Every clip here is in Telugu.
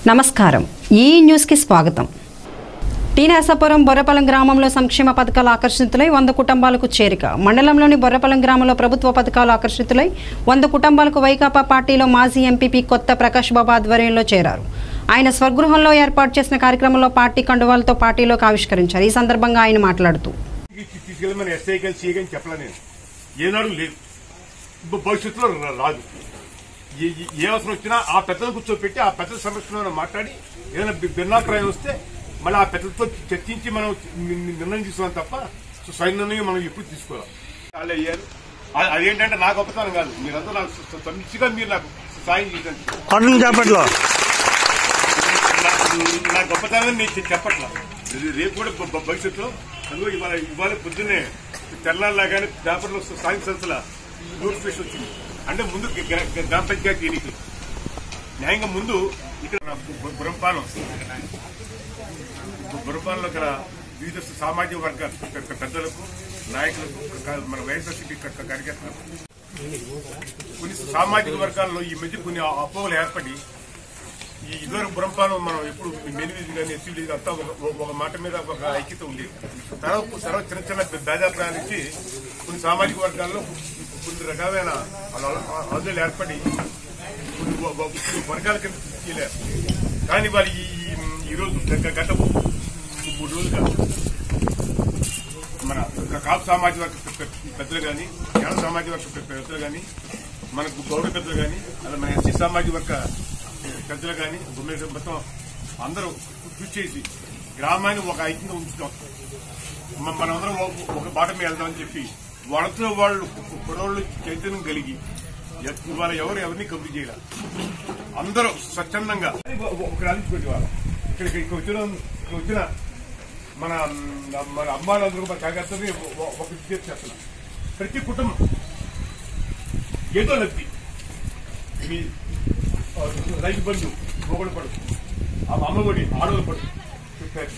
నమస్కారం ఈ న్యూస్కి స్వాగతం టీ నరసాపురం బొర్రపల్లం గ్రామంలో సంక్షేమ పథకాలు ఆకర్షితులై వంద కుటుంబాలకు చేరిక మండలంలోని బొర్రపల్లం గ్రామంలో ప్రభుత్వ పథకాలు ఆకర్షితులై వంద కుటుంబాలకు వైకాపా పార్టీలో మాజీ ఎంపీపీ కొత్త ప్రకాష్ బాబు ఆధ్వర్యంలో చేరారు ఆయన స్వగృహంలో ఏర్పాటు చేసిన కార్యక్రమంలో పార్టీ కండువాలతో పార్టీలోకి ఆవిష్కరించారు ఈ సందర్భంగా ఆయన మాట్లాడుతూ తీసుకెళ్ళి తీసుకెళ్ళమని ఎస్ఐ కానీ సీ కానీ చెప్పలే నేను ఏనాడు లేదు భ- భవిష్యత్తులో రా- రాదు ఏ- ఏ- ఏ అవసరం వచ్చినా ఆ పెద్దలు కూర్చోపెట్టి ఆ పెద్దల సమక్షంలో మాట్లాడి ఏదైనా బి- భిన్నాభిప్రాయం వస్తే మళ్ళీ ఆ పెద్దలతో చర్చించి మనం ని- ని- నిర్ణయం తీసుకున్నాం తప్ప సో స్వయం నిర్ణయం మనం ఎప్పుడు తీసుకోవాలి వాళ్ళు అయ్యారు అ- అదేంటంటే నా గొప్పతనం కాదు మీరంతా నాకు స- స- సమిష్టిగా మీరు నాకు సాయం చేయండి కొండలు చేపట్లో నా గొప్పతనం నేను చె- చెప్పట్లా రే- రేపు కూడా భ- భ- భవిష్యత్తులో అదిగో ఇవాళ ఇవాళ పొద్దున్నే తెల్లారిలా కానీ పేపర్లో సాయం సంస్థల నోటిఫికేషన్ వచ్చింది అంటే ముందు గ- గ- గ- గ్రామ పంచాయతీ ఎన్నికలు న్యాయంగా ముందు ఇక్కడ నా బు- బురంపాలెం బు- బురంపాలెంలో ఇక్కడ వివిధ సామాజిక వర్గాల పె- పె- పెద్దలకు నాయకులకు క- మన వైఎస్ఆర్సీపీ క- క- కార్యకర్తలకు కొన్ని సామాజిక వర్గాల్లో ఈ మధ్య కొన్ని అపోహలు ఏర్పడి ఈ ఇదివరకు బురంపాలెం మనం ఎప్పుడు మెలివిది కానీ ఎస్సీలు అంతా ఒక ఒక మాట మీద ఒక ఐక్యత ఉండేది తర్వాత తర్వాత చిన్న చిన్న భేదాభిప్రాయాలు ఇచ్చి కొన్ని సామాజిక వర్గాల్లో కొన్ని రకాలైన ఆందోళనలు ఏర్పడి కొన్ని వ- వ- కొన్ని వర్గాల కింద తీయలేరు కానీ వాళ్ళు ఈ ఈ- ఈ రోజు గత గత మూడు రోజులుగా మన కాపు సామాజిక వర్గ పె- పె- పెద్దలు కానీ జన సామాజిక వర్గ పె- పెద్దలు కానీ మనకు గౌరవ పెద్దలు కానీ అలా మన ఎస్సీ సామాజిక వర్గ పెద్దలు కానీ గుమ్మె మొత్తం అందరూ కృషి చేసి గ్రామాన్ని ఒక ఐక్యంగా ఉంచుతాం మ- మనందరం ఒక- ఒక బాట మీద వెళ్దామని చెప్పి వాళ్ళతో వాళ్ళు గొడవలు చైతన్యం కలిగి ఎ- ఇవాళ ఎవరు ఎవరిని కబురు చేయాలి అందరూ స్వచ్ఛందంగా ఒక రాలించిపెట్టి వాళ్ళు ఇక్కడ ఇక్కడ వచ్చిన ఇక్కడ వచ్చిన మన మన అమ్మాయిలందరూ మన కార్యకర్తని ఒక విజ్ఞప్తి చేస్తున్నాం ప్రతి కుటుంబం ఏదో లబ్ధి మీ ఆ, రైతు బంధు మొగలు పడు ఆ అమ్మఒడి ఆడోలు పడు చెప్పారు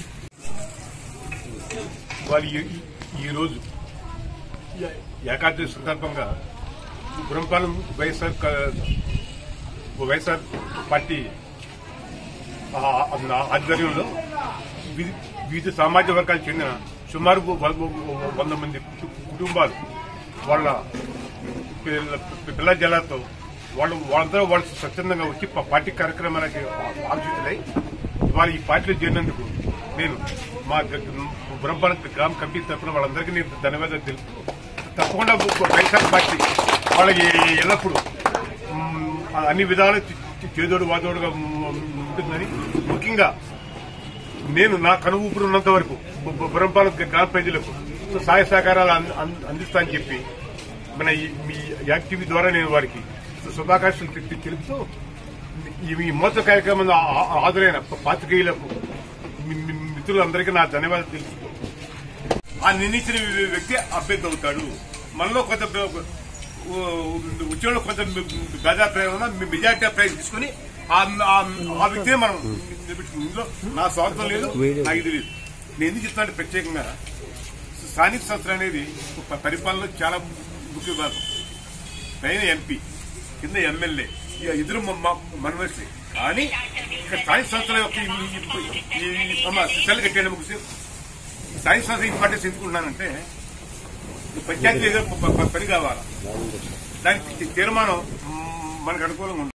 వాళ్ళు ఈ- ఈ- ఈ రోజు ఏ- ఏకాదశి సందర్భంగా గురంపాలెం వైఎస్ఆర్ క- వైఎస్ఆర్ పార్టీ ఆ- ఆ- ఆధ్వర్యంలో వివి- వివిధ సామాజిక వర్గాలకు చెందిన సుమారు వ- వ- వంద మంది కు- కుటుంబాలు వాళ్ళ పిల్ల పిల్ల జలాలతో వాళ్ళు వాళ్ళందరూ వాళ్ళు స్వచ్ఛందంగా వచ్చి ప- పార్టీ కార్యక్రమాలకి ఆలోచితులై ఇవాళ ఈ పార్టీలో చేరినందుకు నేను మా బురంపాల గ్రామ కమిటీ తరఫున వాళ్ళందరికీ నేను ధన్యవాదాలు తెలుపుతూ తప్పకుండా వైఎస్ఆర్ పార్టీ వాళ్ళకి ఎల్లప్పుడూ మ్, అన్ని విధాలు చేదోడు వాదోడుగా ఉంటుందని ముఖ్యంగా నేను నా కను ఊపిరి ఉన్నంత వరకు బు- బు- బురంపాలెం గ్రామ ప్రజలకు సహాయ సహకారాలు అంద- అంద- అందిస్తానని చెప్పి మన ఈ- మీ యాక్టివిటీ ద్వారా నేను వారికి శుభాకాంక్షలు తె- తెలుపుతూ ఈ- ఈ మోత కార్యక్రమంలో ఆ- ఆ- హాజరైన పాత్రికేయులకు మీ- మీ మిత్రులందరికీ నా ధన్యవాదాలు తెలుపుతూ ఆ నిర్ణయించిన వ్యక్తి అభ్యర్థి అవుతాడు మనలో కొంత ఉద్యోగంలో కొంత గజాభిప్రాయం ఉన్నా మెజార్టీ అభిప్రాయం తీసుకుని ఆ- ఆ- ఆ వ్యక్తిని మనం నిలబెట్టుకున్నాం. ఇందులో నా స్వార్థం లేదు నాకు ఇది లేదు నేను ఎందుకు చెప్తానంటే ప్రత్యేకంగా స్థానిక సంస్థలు అనేది ఒక పరిపాలనలో చాలా ముఖ్య భాగం పైన ఎంపీ కింద ఎమ్మెల్యే ఇక ఇద్దరు మన మనుషులే కానీ ఇక్కడ స్థానిక సంస్థల యొక్క ఈ- ఈ- ఈ- అమ్మ, సెల్ కట్టాను ముగిసి సైన్స్ సంస్థ ఇంపార్టెన్స్ ఎందుకుంటున్నానంటే ఈ పంచాయతీ ఏదో ప- ప- పని కావాలా దానికి తీర్మానం మ్, మనకు అనుకూలంగా ఉంటుంది